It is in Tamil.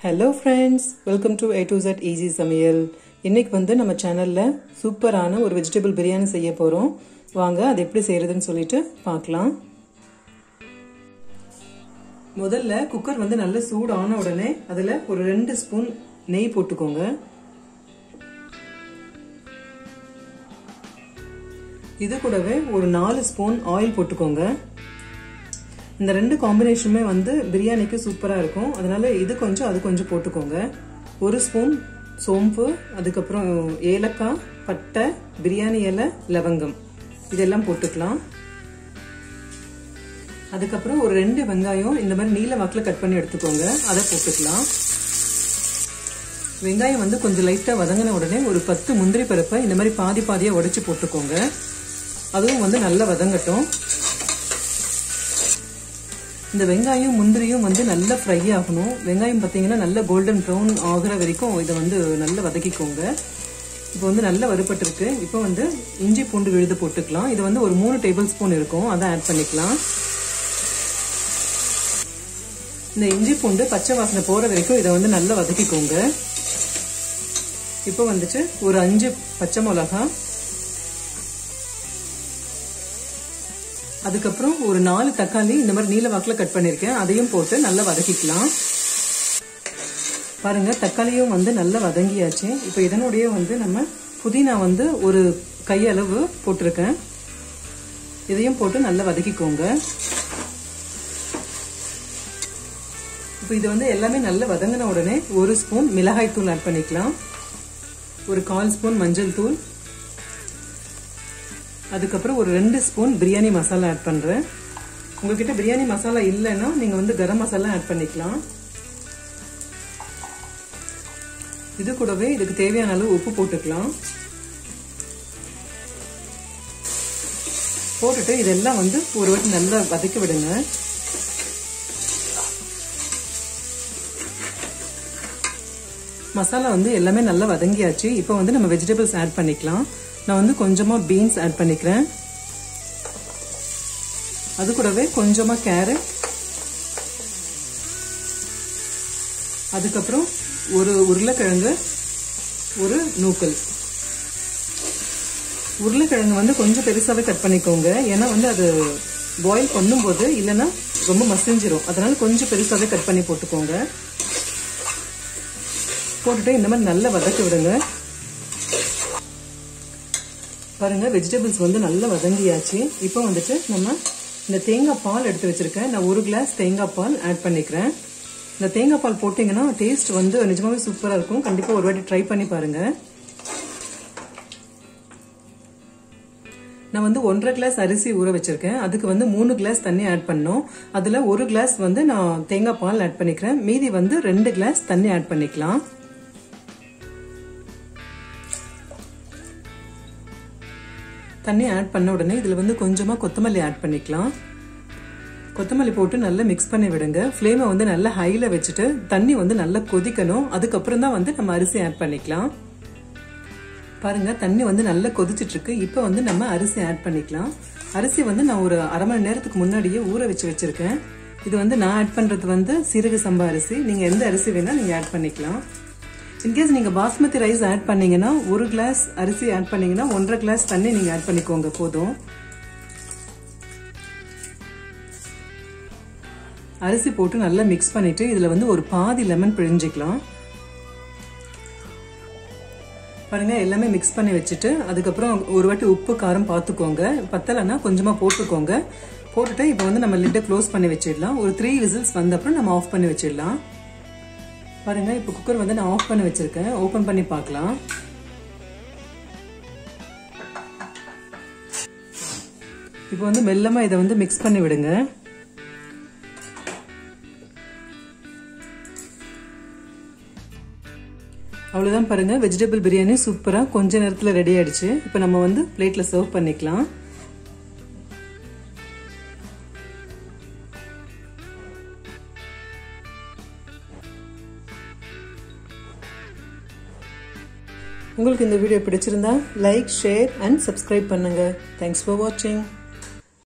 hello friends welcome to A to Z easy சமையல் இன்னைக்கு வந்து நம்ம சேனலில் சூப்பரான ஒரு வெஜிடபிள் பிரியாணி செய்ய போகிறோம் வாங்க அது எப்படி செய்கிறதுன்னு சொல்லிட்டு பார்க்கலாம் முதல்ல குக்கர் வந்து நல்ல சூடு ஆன உடனே அதில் ஒரு ரெண்டு ஸ்பூன் நெய் போட்டுக்கோங்க இது கூடவே ஒரு நாலு ஸ்பூன் ஆயில் போட்டுக்கோங்க இந்த ரெண்டு காம்பினேஷனுமே வந்து பிரியாணிக்கு சூப்பராக இருக்கும் அதனால இது கொஞ்சம் அது கொஞ்சம் போட்டுக்கோங்க ஒரு ஸ்பூன் சோம்பு அதுக்கப்புறம் ஏலக்காய் பட்டை பிரியாணி இலை லவங்கம் இதெல்லாம் போட்டுக்கலாம் அதுக்கப்புறம் ஒரு ரெண்டு வெங்காயம் இந்த மாதிரி நீல வாக்கில் கட் பண்ணி எடுத்துக்கோங்க அதை போட்டுக்கலாம் வெங்காயம் வந்து கொஞ்சம் லைட்டாக வதங்கின உடனே ஒரு பத்து முந்திரி பருப்பை இந்த மாதிரி பாதி பாதியாக உடைச்சு போட்டுக்கோங்க அதுவும் வந்து நல்லா வதங்கட்டும் இந்த வெங்காயம் முந்திரியும் வந்து நல்லா ஃப்ரை ஆகணும் வெங்காயம் பார்த்தீங்கன்னா நல்ல கோல்டன் ப்ரௌன் ஆகிற வரைக்கும் இதை வந்து நல்லா வதக்கிக்கோங்க இப்போ வந்து நல்லா வறுபட்டிருக்கு இப்போ வந்து இஞ்சி பூண்டு விழுது போட்டுக்கலாம் இது வந்து ஒரு மூணு டேபிள் ஸ்பூன் இருக்கும் அதை ஆட் பண்ணிக்கலாம் இந்த இஞ்சி பூண்டு பச்சை வாசனை போகிற வரைக்கும் இதை வந்து நல்லா வதக்கிக்கோங்க இப்போ வந்துட்டு ஒரு அஞ்சு பச்சை மிளகா அதுக்கப்புறம் ஒரு நாலு தக்காளி இந்த மாதிரி நீல வாக்கில் கட் பண்ணியிருக்கேன் அதையும் போட்டு நல்லா வதக்கிக்கலாம் பாருங்க தக்காளியும் வந்து நல்லா வதங்கியாச்சு இப்போ இதனுடைய வந்து நம்ம புதினா வந்து ஒரு கையளவு போட்டிருக்கேன் இதையும் போட்டு நல்லா வதக்கிக்கோங்க இப்போ இது வந்து எல்லாமே நல்லா வதங்கின உடனே ஒரு ஸ்பூன் மிளகாய் தூள் ஆட் பண்ணிக்கலாம் ஒரு கால் ஸ்பூன் மஞ்சள் தூள் அதுக்கப்புறம் ஒரு ரெண்டு ஸ்பூன் பிரியாணி மசாலா ஆட் பண்ணுறேன் உங்ககிட்ட பிரியாணி மசாலா இல்லைன்னா நீங்கள் வந்து கரம் மசாலா ஆட் பண்ணிக்கலாம் இது கூடவே இதுக்கு தேவையான அளவு உப்பு போட்டுக்கலாம் போட்டுட்டு இதெல்லாம் வந்து ஒரு வாட்டி நல்லா வதக்கி விடுங்க மசாலா வந்து எல்லாமே நல்லா வதங்கியாச்சு இப்போ வந்து நம்ம வெஜிடபிள்ஸ் ஆட் பண்ணிக்கலாம் நான் வந்து கொஞ்சமாக பீன்ஸ் ஆட் பண்ணிக்கிறேன் அது கூடவே கொஞ்சமாக கேரட் அதுக்கப்புறம் ஒரு உருளைக்கிழங்கு ஒரு நூக்கல் உருளைக்கிழங்கு வந்து கொஞ்சம் பெருசாகவே கட் பண்ணிக்கோங்க ஏன்னா வந்து அது பாயில் பண்ணும்போது இல்லைன்னா ரொம்ப மசிஞ்சிரும் அதனால கொஞ்சம் பெருசாகவே கட் பண்ணி போட்டுக்கோங்க போட்டுட்டு இந்த மாதிரி நல்லா வதக்கி விடுங்க பாருங்க வெஜிடபிள்ஸ் வந்து நல்லா வதங்கியாச்சு இப்போ வந்துட்டு நம்ம இந்த தேங்காய் பால் எடுத்து வச்சிருக்கேன் நான் ஒரு கிளாஸ் தேங்காய் பால் ஆட் பண்ணிக்கிறேன் இந்த தேங்காய் பால் போட்டிங்கன்னா டேஸ்ட் வந்து நிஜமாவே சூப்பராக இருக்கும் கண்டிப்பாக ஒரு வாட்டி ட்ரை பண்ணி பாருங்க நான் வந்து ஒன்றரை கிளாஸ் அரிசி ஊற வச்சிருக்கேன் அதுக்கு வந்து மூணு கிளாஸ் தண்ணி ஆட் பண்ணோம் அதில் ஒரு கிளாஸ் வந்து நான் தேங்காய் பால் ஆட் பண்ணிக்கிறேன் மீதி வந்து ரெண்டு கிளாஸ் தண்ணி ஆட் பண்ணிக்கலாம் தண்ணி ஆட் பண்ண உடனே இதில் வந்து கொஞ்சமாக கொத்தமல்லி ஆட் பண்ணிக்கலாம் கொத்தமல்லி போட்டு நல்லா மிக்ஸ் பண்ணி விடுங்க ஃப்ளேமை வந்து நல்லா ஹையில் வச்சுட்டு தண்ணி வந்து நல்லா கொதிக்கணும் அதுக்கப்புறம் தான் வந்து நம்ம அரிசி ஆட் பண்ணிக்கலாம் பாருங்க தண்ணி வந்து நல்லா கொதிச்சிட்டு இருக்கு இப்போ வந்து நம்ம அரிசி ஆட் பண்ணிக்கலாம் அரிசி வந்து நான் ஒரு அரை மணி நேரத்துக்கு முன்னாடியே ஊற வச்சு வச்சிருக்கேன் இது வந்து நான் ஆட் பண்றது வந்து சீரக சம்பா அரிசி நீங்க எந்த அரிசி வேணா நீங்க ஆட் பண்ணிக்கலாம் இன்கேஸ் நீங்க பாஸ்மதி ரைஸ் ஆட் பண்ணீங்கன்னா ஒரு கிளாஸ் அரிசி ஆட் பண்ணீங்கன்னா ஒன்றரை கிளாஸ் தண்ணி நீங்க ஆட் பண்ணிக்கோங்க போதும் அரிசி போட்டு நல்லா மிக்ஸ் பண்ணிட்டு இதுல வந்து ஒரு பாதி லெமன் பிழிஞ்சிக்கலாம் பாருங்க எல்லாமே மிக்ஸ் பண்ணி வச்சுட்டு அதுக்கப்புறம் ஒரு வாட்டி உப்பு காரம் பார்த்துக்கோங்க பத்தலைன்னா கொஞ்சமா போட்டுக்கோங்க போட்டுட்டு இப்போ வந்து நம்ம லிட்டை க்ளோஸ் பண்ணி வச்சிடலாம் ஒரு த்ரீ விசில்ஸ் வந்த அப்புறம் நம்ம ஆஃப் பண்ணி வச்சிடலாம் பாருங்க இப்போ குக்கர் வந்து நான் ஆஃப் பண்ணி வச்சிருக்கேன் ஓபன் பண்ணி பார்க்கலாம் இப்போ வந்து மெல்லமா இதை வந்து மிக்ஸ் பண்ணி விடுங்க அவ்வளோதான் பாருங்க வெஜிடபிள் பிரியாணி சூப்பராக கொஞ்ச நேரத்தில் ரெடி ஆயிடுச்சு இப்போ நம்ம வந்து பிளேட்டில் சர்வ் பண்ணிக்கலாம் உங்களுக்கு இந்த வீடியோ பிடிச்சிருந்தா லைக் ஷேர் அண்ட் சப்ஸ்கிரைப் பண்ணுங்க தேங்க்ஸ் ஃபார் வாட்சிங்